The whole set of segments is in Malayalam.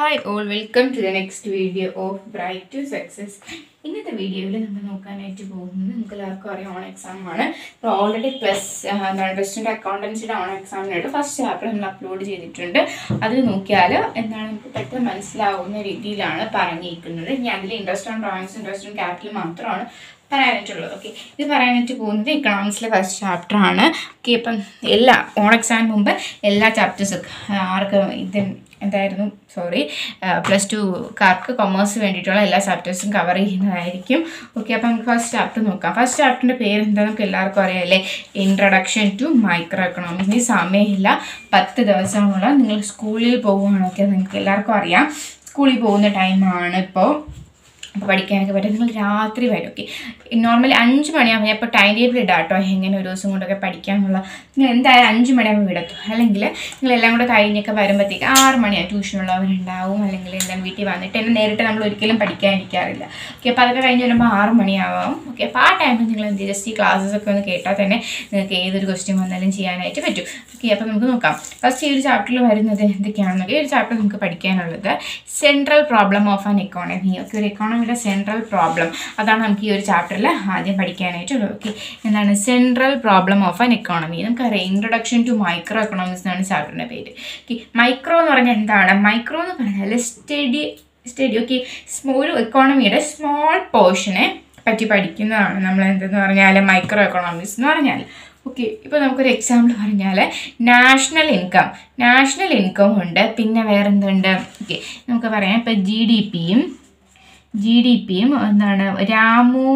hi all welcome to the next video of bright to success ഇന്നത്തെ വീഡിയോയിൽ നമ്മൾ നോക്കാനായിട്ട് പോകുന്നത് നമുക്ക് എല്ലാവർക്കും അറിയാം ഓൺ എക്സാം ആണ് ഇപ്പോൾ ഓൾറെഡി പ്ലസ് എന്താണ് റെസ്റ്റോറൻറ്റ് അക്കൗണ്ടൻസിയുടെ ഓൺ എക്സാമിനായിട്ട് ഫസ്റ്റ് ചാപ്റ്റർ നമ്മൾ അപ്ലോഡ് ചെയ്തിട്ടുണ്ട് അത് നോക്കിയാൽ എന്താണ് നമുക്ക് പെട്ടെന്ന് മനസ്സിലാവുന്ന രീതിയിലാണ് പറഞ്ഞിരിക്കുന്നത് ഇനി അതിൽ interest on drawings interest on capital മാത്രമാണ് പറയാനായിട്ടുള്ളത് ഓക്കെ ഇത് പറയാനായിട്ട് പോകുന്നത് ഇക്കണോമിക്സിലെ ഫസ്റ്റ് ചാപ്റ്റർ ആണ് ഓക്കെ ഇപ്പം എല്ലാ ഓൺ എക്സാമിന് മുമ്പ് എല്ലാ ചാപ്റ്റേഴ്സും ആർക്ക് ഇത് എന്തായിരുന്നു സോറി പ്ലസ് ടു കാർക്ക് കൊമേഴ്സ് വേണ്ടിയിട്ടുള്ള എല്ലാ ചാപ്റ്റേഴ്സും കവർ ചെയ്യുന്നതായിരിക്കും ഓക്കെ അപ്പം നമുക്ക് ഫസ്റ്റ് ചാപ്റ്റർ നോക്കാം ഫസ്റ്റ് ചാപ്റ്ററിൻ്റെ പേര് എന്താ നമുക്ക് എല്ലാവർക്കും അറിയാമല്ലേ ഇൻട്രഡക്ഷൻ ടു മൈക്രോ എക്കണോമിക്സ് ഇനി സമയമില്ല പത്ത് ദിവസമുള്ള നിങ്ങൾ സ്കൂളിൽ പോകുവാണൊക്കെ നിങ്ങൾക്ക് എല്ലാവർക്കും അറിയാം സ്കൂളിൽ പോകുന്ന ടൈമാണ് ഇപ്പോൾ അപ്പോൾ പഠിക്കാനൊക്കെ പറ്റും നിങ്ങൾ രാത്രി വരും ഓക്കെ നോർമലി അഞ്ച് മണിയാകുമ്പോൾ ഞാൻ ഇപ്പോൾ ടൈം ടേബിൾ ഇടാം കേട്ടോ എങ്ങനെ ഒരു ദിവസം കൊണ്ടൊക്കെ പഠിക്കാനുള്ള നിങ്ങൾ എന്തായാലും അഞ്ച് മണിയാകുമ്പോൾ വിടത്തു അല്ലെങ്കിൽ നിങ്ങൾ എല്ലാം കൂടെ കഴിഞ്ഞൊക്കെ വരുമ്പോഴത്തേക്ക് ആറ് മണിയാണ് ട്യൂഷനുള്ളവരുണ്ടാവും അല്ലെങ്കിൽ എന്താണ് വീട്ടിൽ വന്നിട്ട് എന്നെ നേരിട്ട് നമ്മൾ ഒരിക്കലും പഠിക്കാനിരിക്കാറില്ല ഓക്കെ അപ്പോൾ അതൊക്കെ കഴിഞ്ഞ് വരുമ്പോൾ ആറ് മണിയാവാം ഓക്കെ അപ്പോൾ ആ ടൈമിൽ നിങ്ങൾ എന്ത് ജസ്റ്റ് ഈ ക്ലാസ്സസ് ഒക്കെ ഒന്ന് കേട്ടാൽ തന്നെ നിങ്ങൾക്ക് ഏതൊരു ക്വസ്റ്റ്യൻ വന്നാലും ചെയ്യാനായിട്ട് പറ്റും ഓക്കെ അപ്പോൾ നമുക്ക് നോക്കാം ഫസ്റ്റ് ഈ ഒരു ചാപ്റ്ററിൽ വരുന്നത് എന്തൊക്കെയാണെന്നൊക്കെ ഈ ഒരു ചാപ്റ്റർ നമുക്ക് പഠിക്കാനുള്ളത് central problem of an economy okay ഒരു എക്കോണമിയുടെ സെൻട്രൽ പ്രോബ്ലം അതാണ് നമുക്ക് ഈ ഒരു ചാപ്റ്ററിൽ ആദ്യം പഠിക്കാനായിട്ടുള്ളത് ഓക്കെ എന്താണ് central problem of an economy നമുക്കറിയാം ഇൻട്രൊഡക്ഷൻ ടു മൈക്രോ എക്കണോമിക്സ് എന്നാണ് ചാപ്റ്ററിൻ്റെ പേര് ഓക്കെ മൈക്രോ എന്ന് പറഞ്ഞാൽ എന്താണ് മൈക്രോ എന്ന് പറഞ്ഞാൽ സ്റ്റഡി സ്റ്റഡി ഓക്കെ ഒരു എക്കോണമിയുടെ സ്മോൾ പോർഷനെ പറ്റി പഠിക്കുന്നതാണ് നമ്മൾ എന്തെന്ന് പറഞ്ഞാൽ മൈക്രോ എക്കണോമിക്സ് എന്ന് പറഞ്ഞാൽ ഓക്കെ ഇപ്പോൾ നമുക്കൊരു എക്സാമ്പിൾ പറഞ്ഞാൽ നാഷണൽ ഇൻകം നാഷണൽ ഇൻകം ഉണ്ട് പിന്നെ വേറെ എന്തുണ്ട് ഓക്കെ നമുക്ക് പറയാം ഇപ്പോൾ ജി ഡി പിയും ജി ഡി പിയും എന്താണ് രാമു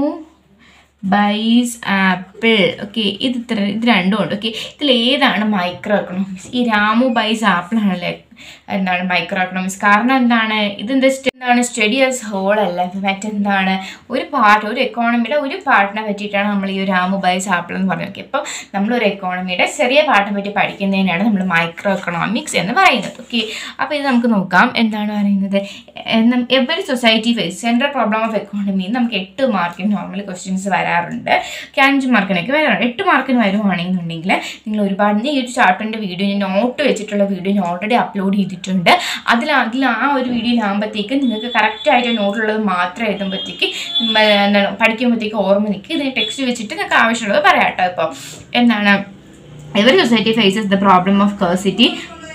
ബൈസ് ആപ്പിൾ ഓക്കെ ഇത് ഇത്ര ഇത് രണ്ടും ഉണ്ട് ഓക്കെ ഇതിൽ ഏതാണ് മൈക്രോ എക്കണോമിക്സ് ഈ രാമു ബൈസ് ആപ്പിൾ ആണല്ലേ എന്താണ് മൈക്രോ എക്കണോമിക്സ് കാരണം എന്താണ് ഇതെന്താ എന്താണ് സ്റ്റഡി ആസ് ഹോൾ അല്ല മറ്റെന്താണ് ഒരു പാർട്ട് ഒരു എക്കോണമിയുടെ ഒരു പാർട്ടിനെ പറ്റിയിട്ടാണ് നമ്മൾ ഈ ഒരു രാമു ബൈസ് ആപ്പിൾ എന്ന് പറഞ്ഞത് ഓക്കെ ഇപ്പം നമ്മളൊരു എക്കോണമിയുടെ ചെറിയ പാർട്ടിനെ പറ്റി പഠിക്കുന്നതിനാണ് നമ്മൾ മൈക്രോ എക്കണോമിക്സ് എന്ന് പറയുന്നത് ഓക്കെ അപ്പോൾ ഇത് നമുക്ക് നോക്കാം എന്താണ് പറയുന്നത് every society face central problem of economy നമുക്ക് എട്ട് മാർക്കിന് നോർമൽ ക്വസ്റ്റ്യൻസ് വരാറുണ്ട് ഒക്കെ അഞ്ച് മാർക്കിനൊക്കെ വരാറുണ്ട് എട്ട് മാർക്കിന് വരുവാണെന്നുണ്ടെങ്കിൽ നിങ്ങൾ ഒരുപാട് ഈ ഒരു ചാപ്റ്ററിൻ്റെ വീഡിയോ ഞാൻ നോട്ട് വെച്ചിട്ടുള്ള വീഡിയോ ഞാൻ ഓൾറെഡി അപ്ലോഡ് ചെയ്തിട്ടുണ്ട് അതിൽ അതിൽ ആ ഒരു വീഡിയോയിലാകുമ്പോഴത്തേക്ക് നിങ്ങൾക്ക് കറക്റ്റായിട്ട് നോട്ടുള്ളത് മാത്രം എഴുതുമ്പോഴത്തേക്ക് എന്താണ് പഠിക്കുമ്പോഴത്തേക്ക് ഓർമ്മ നിൽക്കുക ഇതിന് ടെക്സ്റ്റ് വെച്ചിട്ട് നിങ്ങൾക്ക് ആവശ്യമുള്ളത് പറയാം കേട്ടോ ഇപ്പോൾ എന്താണ് every society faces the problem of scarcity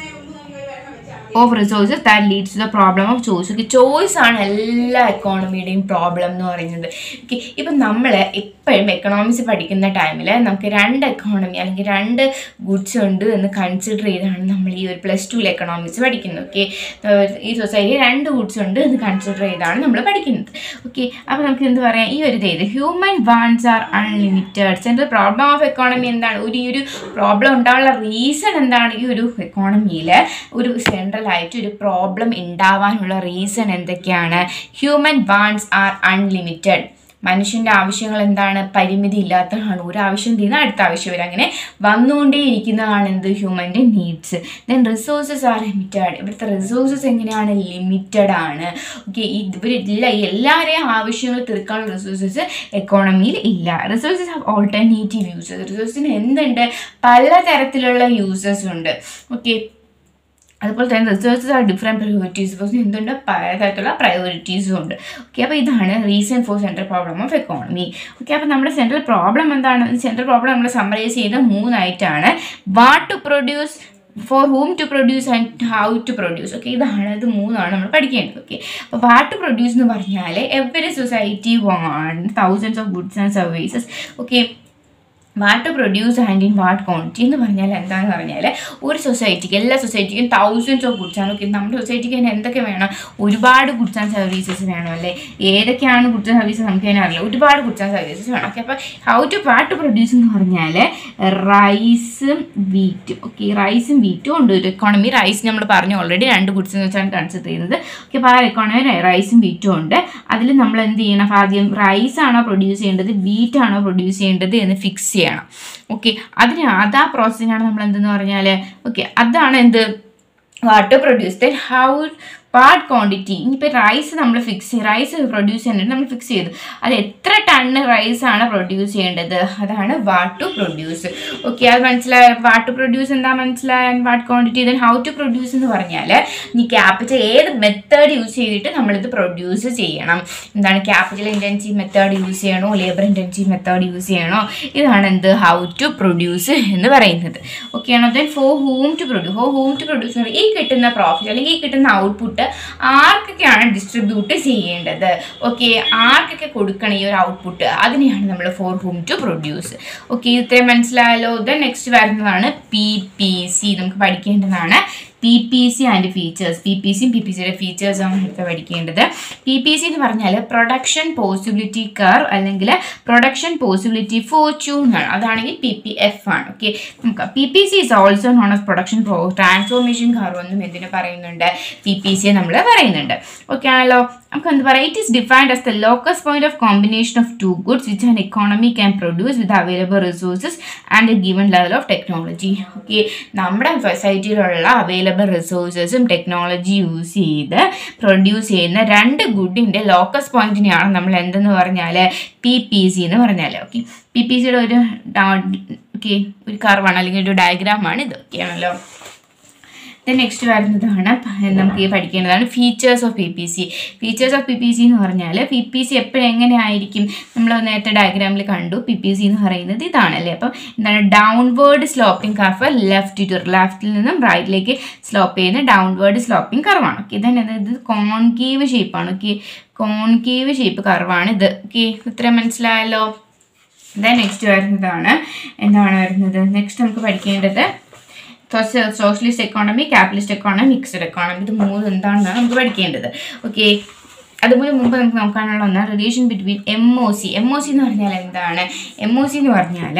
of resources that leads to the problem of choice okay choice ആണ് എല്ലാ എക്കോണമിയുടെയും പ്രോബ്ലം എന്ന് പറയുന്നത് ഓക്കെ ഇപ്പം നമ്മൾ എപ്പോഴും എക്കണോമിക്സ് പഠിക്കുന്ന ടൈമിൽ നമുക്ക് രണ്ട് എക്കോണമി അല്ലെങ്കിൽ രണ്ട് ഗുഡ്സ് ഉണ്ട് എന്ന് കൺസിഡർ ചെയ്താണ് നമ്മൾ ഈ ഒരു പ്ലസ് ടുവിൽ എക്കണോമിക്സ് പഠിക്കുന്നത് ഓക്കെ ഈ സൊസൈറ്റി രണ്ട് ഗുഡ്സ് ഉണ്ട് എന്ന് കൺസിഡർ ചെയ്താണ് നമ്മൾ പഠിക്കുന്നത് ഓക്കെ അപ്പോൾ നമുക്ക് എന്ത് പറയാം ഈ ഒരു ഇത് human wants are unlimited central problem of economy എന്താണ് ഒരു ഈ ഒരു പ്രോബ്ലം ഉണ്ടാവാനുള്ള റീസൺ എന്താണ് ഈ ഒരു എക്കോണമിയിൽ ഒരു സെൻട്രൽ ആയിട്ട് ഒരു പ്രോബ്ലം ഉണ്ടാവാനുള്ള റീസൺ എന്തൊക്കെയാണ് ഹ്യൂമൻ വാൺസ് ആർ അൺലിമിറ്റഡ് മനുഷ്യൻ്റെ ആവശ്യങ്ങൾ എന്താണ് പരിമിതി ഇല്ലാത്തതാണ് ഒരു ആവശ്യം തീർന്ന് അടുത്ത ആവശ്യം വരും അങ്ങനെ വന്നുകൊണ്ടേയിരിക്കുന്നതാണ് എന്ത് ഹ്യൂമൻ്റെ needs then resources are limited ഇവിടുത്തെ റിസോഴ്സസ് എങ്ങനെയാണ് ലിമിറ്റഡ് ആണ് ഓക്കെ ഇവരില്ല എല്ലാവരെയും ആവശ്യങ്ങൾ തീർക്കാനുള്ള റിസോഴ്സസ് എക്കോണമിയിൽ ഇല്ല റിസോഴ്സസ് ഹാവ് ഓൾട്ടർനേറ്റീവ് യൂസസ് റിസോഴ്സിന് എന്തുണ്ട് പലതരത്തിലുള്ള യൂസസ് ഉണ്ട് ഓക്കെ അതുപോലെ തന്നെ researches are different priorities boss എന്തുണ്ട് പലതരത്തിലുള്ള പ്രയോറിറ്റീസും ഉണ്ട് ഓക്കെ അപ്പോൾ ഇതാണ് reason for central problem of economy okay അപ്പോൾ നമ്മുടെ സെൻട്രൽ പ്രോബ്ലം എന്താണ് സെൻട്രൽ പ്രോബ്ലം നമ്മൾ സമ്മറൈസ് ചെയ്ത് മൂന്നായിട്ടാണ് what to produce for whom to produce and how to produce okay ഇതാണ് ഇത് മൂന്നാണ് നമ്മൾ പഠിക്കേണ്ടത് ഓക്കെ അപ്പോൾ വാട്ട് ടു പ്രൊഡ്യൂസ് എന്ന് പറഞ്ഞാൽ every society want thousands of goods and services okay what produce and in what quantity എന്ന് പറഞ്ഞാൽ എന്താണെന്ന് പറഞ്ഞാൽ ഒരു സൊസൈറ്റിക്ക് എല്ലാ സൊസൈറ്റിക്കും തൗസൻഡ്സ് ഓഫ് ഗുഡ്സ് ആണ് ഓക്കെ നമ്മുടെ സൊസൈറ്റിക്ക് തന്നെ എന്തൊക്കെ വേണം ഒരുപാട് ഗുഡ്സ് ആൻഡ് സർവീസസ് വേണം അല്ലേ ഏതൊക്കെയാണ് ഗുഡ്സ് ആൻഡ് സർവീസസ് നമുക്ക് തന്നെ അറിയില്ല ഒരുപാട് ഗുഡ്സ് ആൻഡ് സർവീസസ് വേണം ഓക്കെ അപ്പോൾ how to what to produce എന്ന് പറഞ്ഞാൽ റൈസും വീറ്റും ഓക്കെ റൈസും വീറ്റും ഉണ്ട് ഒരു എക്കോണമി റൈസ് നമ്മൾ പറഞ്ഞു ഓൾറെഡി രണ്ട് ഗുഡ്സ് എന്ന് വെച്ചാണ് കൺസിഡർ ചെയ്യുന്നത് ഓക്കെ അപ്പോൾ ആ എക്കോണമി റൈസും വീറ്റും ഉണ്ട് അതിൽ നമ്മൾ എന്ത് ചെയ്യണം ആദ്യം റൈസ് ആണോ പ്രൊഡ്യൂസ് ചെയ്യേണ്ടത് വീറ്റ് ആണോ പ്രൊഡ്യൂസ് ചെയ്യേണ്ടത് എന്ന് ഫിക്സ് ചെയ്യണം ഓക്കെ അതിന് അതാ പ്രോസസ്സിനാണ് നമ്മൾ എന്തെന്ന് പറഞ്ഞാൽ ഓക്കെ അതാണ് എന്ത് what to produce then how part quantity ഇനിയിപ്പോൾ റൈസ് നമ്മൾ ഫിക്സ് ചെയ്ത് റൈസ് പ്രൊഡ്യൂസ് ചെയ്യാനായിട്ട് നമ്മൾ ഫിക്സ് ചെയ്തു അത് എത്ര ടണ്ണ് റൈസ് ആണ് പ്രൊഡ്യൂസ് ചെയ്യേണ്ടത് അതാണ് വാട്ട് ടു പ്രൊഡ്യൂസ് ഓക്കെ അത് മനസ്സിലായ വാട്ട് ടു പ്രൊഡ്യൂസ് എന്താ മനസ്സിലായ what quantity then how to produce എന്ന് പറഞ്ഞാൽ ഈ ക്യാപിറ്റൽ ഏത് മെത്തേഡ് യൂസ് ചെയ്തിട്ട് നമ്മളിത് പ്രൊഡ്യൂസ് ചെയ്യണം എന്താണ് ക്യാപിറ്റൽ ഇൻറ്റൻസീവ് മെത്തേഡ് യൂസ് ചെയ്യണോ ലേബർ ഇൻറ്റൻസീവ് മെത്തേഡ് യൂസ് ചെയ്യണോ ഇതാണ് എന്ത് ഹൗ ടു പ്രൊഡ്യൂസ് എന്ന് പറയുന്നത് ഓക്കെ ആണോ then for whom to produce for whom to produce ഈ കിട്ടുന്ന പ്രോഫിറ്റ് അല്ലെങ്കിൽ ഈ കിട്ടുന്ന ഔട്ട്പുട്ട് ആർക്കൊക്കെയാണ് ഡിസ്ട്രിബ്യൂട്ട് ചെയ്യേണ്ടത് ഓക്കെ ആർക്കൊക്കെ കൊടുക്കണം ഈ ഒരു ഔട്ട്പുട്ട് അതിനെയാണ് നമ്മൾ for whom to produce okay ഇത്രയും മനസ്സിലായല്ലോ ദെൻ നെക്സ്റ്റ് വരുന്നതാണ് പി പി സി നമുക്ക് പഠിക്കേണ്ടതാണ് P P C and features P P സിയും പി പി സിയുടെ ഫീച്ചേഴ്സാണ് അടുത്ത് പഠിക്കേണ്ടത് പി പി സി എന്ന് പറഞ്ഞാൽ പ്രൊഡക്ഷൻ പോസിബിലിറ്റി കർവ് അല്ലെങ്കിൽ പ്രൊഡക്ഷൻ പോസിബിലിറ്റി ഫോർച്യൂൺ ആണ് അതാണെങ്കിൽ പി പി എഫ് ആണ് ഓക്കെ നമുക്ക് P P C is also known as production transformation curve എന്നും എന്തിനു പറയുന്നുണ്ട് പി പി സിയെ നമ്മൾ പറയുന്നുണ്ട് ഓക്കെ ആണല്ലോ നമുക്ക് എന്ത് പറയാം it is defined as the locus point of combination of two goods which an economy can produce with available resources and a given level of technology okay നമ്മുടെ സൊസൈറ്റിയിലുള്ള അവൈലബിൾ റിസോഴ്സസും ടെക്നോളജി യൂസ് ചെയ്ത് പ്രൊഡ്യൂസ് ചെയ്യുന്ന രണ്ട് ഗുഡിൻ്റെ ലോക്കസ് പോയിന്റിനെയാണ് നമ്മൾ എന്തെന്ന് പറഞ്ഞാൽ പി പി സി എന്ന് പറഞ്ഞാൽ ഓക്കെ പി പി സിയുടെ ഒരു ഓക്കെ ഒരു കർവാണ് അല്ലെങ്കിൽ ഒരു ഡയഗ്രാമാണ് ഇത് ഓക്കെ ആണല്ലോ ദെൻ നെക്സ്റ്റ് വരുന്നതാണ് പ- നമുക്ക് ഈ പഠിക്കേണ്ടതാണ് features of P P C features of P P C എന്ന് പറഞ്ഞാൽ പി പി സി എപ്പോഴും എങ്ങനെ ആയിരിക്കും നമ്മൾ നേരത്തെ ഡയഗ്രാമിൽ കണ്ടു പി പി സി എന്ന് പറയുന്നത് ഇതാണല്ലേ അപ്പം എന്താണ് downward sloping curve left to ലെഫ്റ്റിൽ നിന്നും റൈറ്റിലേക്ക് സ്ലോപ്പ് ചെയ്യുന്ന ഡൗൺവേർഡ് സ്ലോപ്പിംഗ് കർവാണ് ഓക്കെ ഇതന്നെ ഇത് കോൺകേവ് ഷേപ്പാണ് ഓക്കെ കോൺകേവ് ഷേപ്പ് കർവാണ് ഇത് ഓക്കെ ഇത്രയും മനസ്സിലായല്ലോ ദെൻ നെക്സ്റ്റ് വരുന്നതാണ് എന്താണ് വരുന്നത് നെക്സ്റ്റ് നമുക്ക് പഠിക്കേണ്ടത് socialist economy capitalist economy mixed economy ഇത് മൂന്നും എന്താണെന്നാണ് നമുക്ക് പഠിക്കേണ്ടത് ഓക്കെ അതുപോലെ മുമ്പ് നമുക്ക് നോക്കാനുള്ള ഒന്നാണ് relation between M O C M O C എന്ന് പറഞ്ഞാൽ എന്താണ് എം ഒ സി എന്ന് പറഞ്ഞാൽ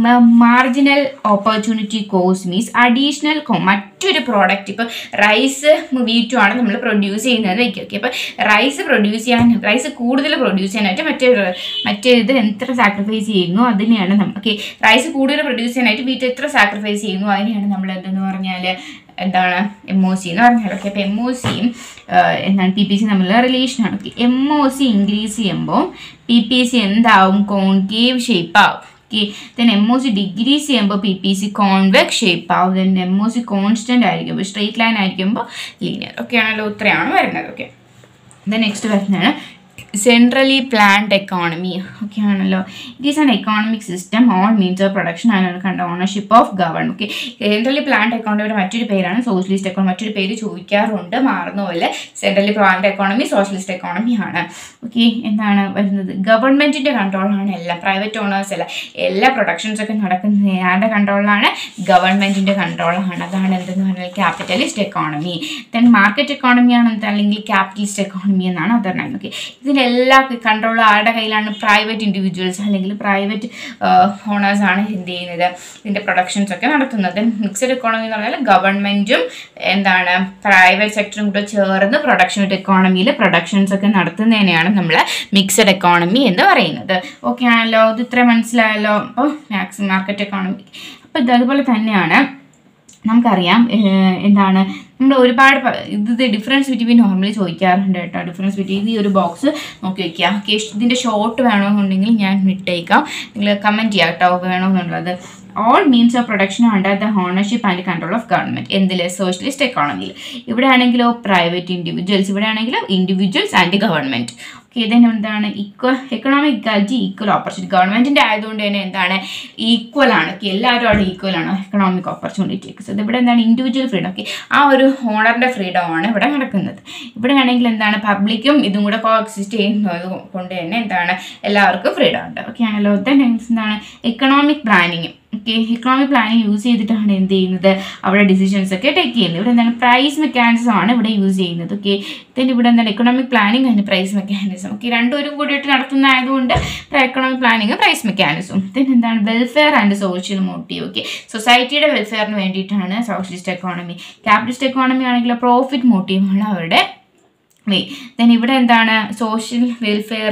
marginal opportunity cost means additional മറ്റൊരു പ്രോഡക്റ്റ് ഇപ്പോൾ റൈസ് വീറ്റും ആണ് നമ്മൾ പ്രൊഡ്യൂസ് ചെയ്യുന്നത് വയ്ക്കുക ഓക്കെ അപ്പോൾ റൈസ് പ്രൊഡ്യൂസ് ചെയ്യാൻ റൈസ് കൂടുതൽ പ്രൊഡ്യൂസ് ചെയ്യാനായിട്ട് മറ്റേ മറ്റേ ഇത് എത്ര സാക്രിഫൈസ് ചെയ്യുന്നു അതിനെയാണ് നമ്മൾ ഓക്കെ റൈസ് കൂടുതൽ പ്രൊഡ്യൂസ് ചെയ്യാനായിട്ട് വീറ്റ് എത്ര സാക്രിഫൈസ് ചെയ്യുന്നു അതിനെയാണ് നമ്മൾ എന്തെന്ന് പറഞ്ഞാൽ എന്താണ് എം ഒ സി എന്ന് പറഞ്ഞാൽ ഓക്കെ അപ്പോൾ എം ഒ സിയും എന്താണ് പി പി സി തമ്മിലുള്ള റിലേഷനാണ് okay M O C increase ചെയ്യുമ്പോൾ പി പി സി എന്താവും കോൺകേവ് ഷേപ്പ് ആവും okay then M O C decrease ചെയ്യുമ്പോൾ P P C convex shape ആവും then M O C constant ആയിരിക്കുമ്പോൾ സ്ട്രെയിറ്റ് ലൈൻ ആയിരിക്കുമ്പോൾ ലീനിയർ ഓക്കെ ആണല്ലോ ഇത്രയാണ് വരുന്നത് ഓക്കെ ദെൻ നെക്സ്റ്റ് വരുന്നതാണ് സെൻട്രലി പ്ലാൻഡ് എക്കോണമി ഓക്കെ ആണല്ലോ it is an economic system all means of production ആണ് കണ്ട ownership of govern okay centrally planned എക്കോണമിയുടെ മറ്റൊരു പേരാണ് സോഷ്യലിസ്റ്റ് എക്കോണമി മറ്റൊരു പേര് ചോദിക്കാറുണ്ട് മാറുന്ന പോലെ centrally planned economy socialist economy ആണ് ഓക്കെ എന്താണ് വരുന്നത് ഗവൺമെൻറ്റിൻ്റെ കൺട്രോളാണ് എല്ലാം പ്രൈവറ്റ് ഓണേഴ്സ് അല്ല എല്ലാ പ്രൊഡക്ഷൻസ് ഒക്കെ നടക്കുന്നത് ആരുടെ കൺട്രോളിലാണ് ഗവൺമെൻറ്റിൻ്റെ കൺട്രോളാണ് അതാണ് എന്തെന്ന് പറഞ്ഞാൽ capitalist economy then market economy ആണ് എന്താ അല്ലെങ്കിൽ ക്യാപിറ്റലിസ്റ്റ് എക്കോണമി എന്നാണ് അതർ നൈൻ ഓക്കെ ഇതിനെല്ലാ കൺട്രോളും ആരുടെ കയ്യിലാണ് പ്രൈവറ്റ് ഇൻഡിവിജ്വൽസ് അല്ലെങ്കിൽ പ്രൈവറ്റ് ഓണേഴ്സ് ആണ് എന്ത് ചെയ്യുന്നത് ഇതിൻ്റെ പ്രൊഡക്ഷൻസ് ഒക്കെ നടത്തുന്നത് മിക്സഡ് എക്കോണമി എന്ന് പറഞ്ഞാൽ ഗവൺമെൻറ്റും എന്താണ് പ്രൈവറ്റ് സെക്ടറും കൂടെ ചേർന്ന് പ്രൊഡക്ഷൻ എക്കോണമിയിൽ പ്രൊഡക്ഷൻസ് ഒക്കെ നടത്തുന്നതിനെയാണ് നമ്മൾ മിക്സഡ് എക്കോണമി എന്ന് പറയുന്നത് ഓക്കെ ആണല്ലോ ഇത് ഇത്ര മനസ്സിലായല്ലോ അപ്പോൾ മാക്സിമം മാർക്കറ്റ് എക്കോണമി അപ്പോൾ ഇത് അതുപോലെ തന്നെയാണ് നമുക്കറിയാം ഏഹ് എന്താണ് നമ്മൾ ഒരുപാട് പ- ഇത് ഡിഫറൻസ് ബിറ്റ്വീൻ നോർമലി ചോദിക്കാറുണ്ട് കേട്ടോ ഡിഫറൻസ് ബിറ്റ്വീൻ ഈ ഒരു ബോക്സ് നോക്കി വയ്ക്കുക ഓക്കെ ഇതിൻ്റെ ഷോർട്ട് വേണമെന്നുണ്ടെങ്കിൽ ഞാൻ വിട്ടേക്കാം നിങ്ങൾ കമൻറ്റ് ചെയ്യാം കേട്ടോ വേണമെന്നുള്ളത് all means of production under the ownership and control of government എന്തിൽ സോഷ്യലിസ്റ്റ് എക്കോണമിയിൽ ഇവിടെ ആണെങ്കിലോ പ്രൈവറ്റ് ഇൻഡിവിജ്വൽസ് ഇവിടെ ആണെങ്കിലോ ഇൻഡിവിജ്വൽസ് ആൻഡ് ഗവൺമെൻറ് ഓക്കെ ഇതിന് എന്താണ് equal economic equality equal opportunity ഗവൺമെൻറ്റിൻ്റെ ആയതുകൊണ്ട് തന്നെ എന്താണ് ഈക്വൽ ആണ് ഓക്കെ എല്ലാവരും അവിടെ ഈക്വൽ ആണ് എക്കണോമിക് ഓപ്പർച്യൂണിറ്റി ഒക്കെ ഇത് ഇവിടെ എന്താണ് ഇൻഡിവിജ്വൽ ഫ്രീഡം ഓക്കെ ആ ഒരു ഓണറിൻ്റെ ഫ്രീഡം ആണ് ഇവിടെ നടക്കുന്നത് ഇവിടെ ആണെങ്കിൽ എന്താണ് പബ്ലിക്കും ഇതും കൂടെ കോ എക്സിസ്റ്റ് ചെയ്യുന്നത് കൊണ്ട് തന്നെ എന്താണ് എല്ലാവർക്കും ഫ്രീഡം ഉണ്ട് ഓക്കെ ആണല്ലോ ദെൻ എന്താണ് economic planning okay economic planning use ചെയ്തിട്ടാണ് എന്ത് ചെയ്യുന്നത് അവിടെ ഡിസിഷൻസ് ഒക്കെ ടേക്ക് ചെയ്യുന്നത് ഇവിടെ എന്താണ് പ്രൈസ് മെക്കാനിസം ആണ് ഇവിടെ യൂസ് ചെയ്യുന്നത് ഓക്കെ ദെൻ ഇവിടെ എന്താണ് economic planning and price mechanism okay രണ്ടുപേരും കൂടിയിട്ട് നടത്തുന്ന ആയതുകൊണ്ട് economic planning price mechanism then എന്താണ് welfare and social motive okay സൊസൈറ്റിയുടെ വെൽഫെയറിന് വേണ്ടിയിട്ടാണ് സോഷ്യലിസ്റ്റ് എക്കോണമി ക്യാപിറ്റലിസ്റ്റ് എക്കോണമി ആണെങ്കിൽ പ്രോഫിറ്റ് മോട്ടീവാണ് അവരുടെ മെയിൻ ദെൻ ഇവിടെ എന്താണ് സോഷ്യൽ വെൽഫെയറും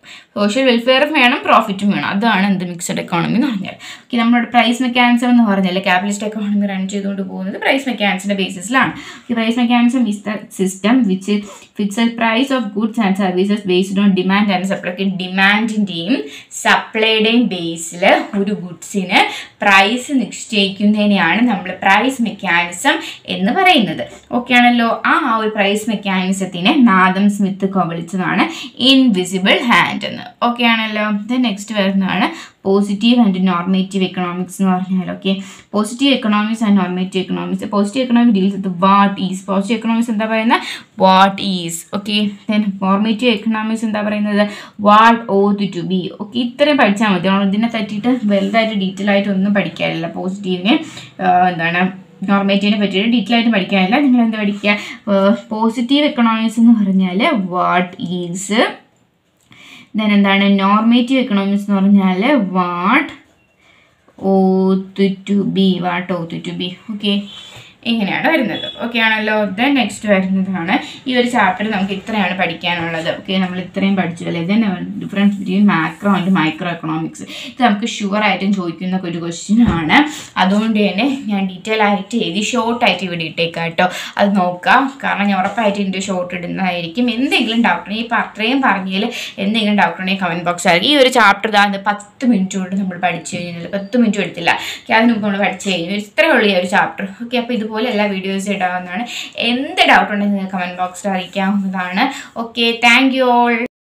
സോഷ്യൽ വെൽഫെയറും വേണം പ്രോഫിറ്റും വേണം അതാണ് എന്ത് മിക്സഡ് എക്കോണമി എന്ന് പറഞ്ഞാൽ ഓക്കെ നമ്മുടെ പ്രൈസ് മെക്കാനിസം എന്ന് പറഞ്ഞാൽ ക്യാപിറ്റലിസ്റ്റ് എക്കോണമി റൺ ചെയ്തുകൊണ്ട് പോകുന്നത് പ്രൈസ് മെക്കാനിക്സിൻ്റെ ബേസിസിലാണ് price mechanism is the system which fixed price of goods and services based on demand and supply ഡിമാൻഡിൻ്റെയും സപ്ലൈയുടെയും ബേസിൽ ഒരു ഗുഡ്സിന് പ്രൈസ് നിശ്ചയിക്കുന്നതിനെയാണ് നമ്മൾ പ്രൈസ് മെക്കാനിസം എന്ന് പറയുന്നത് ഓക്കെ ആണല്ലോ ആ ആ ഒരു പ്രൈസ് മെക്കാനിസത്തിനെ നാദം സ്മിത്ത് കബളിച്ചതാണ് ഇൻവിസിബിൾ ഹാൻഡ് എന്ന് ഓക്കെ ആണല്ലോ ദെൻ നെക്സ്റ്റ് വരുന്നതാണ് പോസിറ്റീവ് ആൻഡ് നോർമേറ്റീവ് എക്കണോമിക്സ് എന്ന് പറഞ്ഞാൽ okay positive economics and normative economics positive economic deals with what is positive economics എന്താ പറയുന്നത് what is okay then normative economics എന്താ പറയുന്നത് what ought to be okay ഇത്രയും പഠിച്ചാൽ മതി ഇതിനെ പറ്റിയിട്ട് വലുതായിട്ട് ഡീറ്റെയിൽ ആയിട്ട് ഒന്നും പഠിക്കാനില്ല പോസിറ്റീവിനെ എന്താണ് നോർമേറ്റീവിനെ പറ്റിയിട്ട് ഡീറ്റെയിൽ ആയിട്ട് പഠിക്കാനില്ല നിങ്ങൾ എന്താ പഠിക്കുക പോസിറ്റീവ് എക്കണോമിക്സ് എന്ന് പറഞ്ഞാൽ വാട്ട് ഈസ് ദെൻ എന്താണ് നോർമേറ്റീവ് എക്കണോമിക്സ് എന്ന് പറഞ്ഞാൽ what ought to be what ought to be okay ഇങ്ങനെയാണ് വരുന്നത് ഓക്കെ ആണല്ലോ ദെൻ നെക്സ്റ്റ് വരുന്നതാണ് ഈ ഒരു ചാപ്റ്റർ നമുക്ക് ഇത്രയാണ് പഠിക്കാനുള്ളത് ഓക്കെ നമ്മൾ ഇത്രയും പഠിച്ചു അല്ലേ then difference between macro and micro economics ഇത് നമുക്ക് ഷുവർ ആയിട്ടും ചോദിക്കുന്ന ഒരു ക്വസ്റ്റ്യൻ ആണ് അതുകൊണ്ട് തന്നെ ഞാൻ ഡീറ്റെയിൽ ആയിട്ട് എഴുതി ഷോർട്ടായിട്ട് ഇവിടെ ഇട്ടേക്കാം കേട്ടോ അത് നോക്കാം കാരണം ഞാൻ ഉറപ്പായിട്ട് ഇതിൻ്റെ ഷോർട്ട് ഇടുന്നതായിരിക്കും എന്തെങ്കിലും ഡൗട്ട് ഉണ്ടെങ്കിൽ ഇപ്പോൾ അത്രയും പറഞ്ഞതിൽ എന്തെങ്കിലും ഡൗട്ട് ഉണ്ടെങ്കിൽ കമൻറ്റ് ബോക്സ് ആയിരിക്കും ഈ ഒരു ചാപ്റ്റർ ഇതാ പത്ത് മിനിറ്റ് കൊണ്ട് നമ്മൾ പഠിച്ചു കഴിഞ്ഞാൽ പത്ത് മിനിറ്റ് എടുത്തില്ല ഓക്കെ അതിന് മുമ്പ് നമ്മൾ പഠിച്ചു കഴിഞ്ഞു ഇത്രയേ ഉള്ളൂ ഈ ഒരു ചാപ്റ്റർ ഓക്കെ അപ്പോൾ ഇതുപോലെ എല്ലാ വീഡിയോസും ഇടാവുന്നതാണ് എന്ത് ഡൗട്ട് ഉണ്ടെങ്കിൽ നിങ്ങൾ കമൻറ്റ് ബോക്സിൽ അറിയിക്കാവുന്നതാണ് ഓക്കെ താങ്ക് യു ഓൾ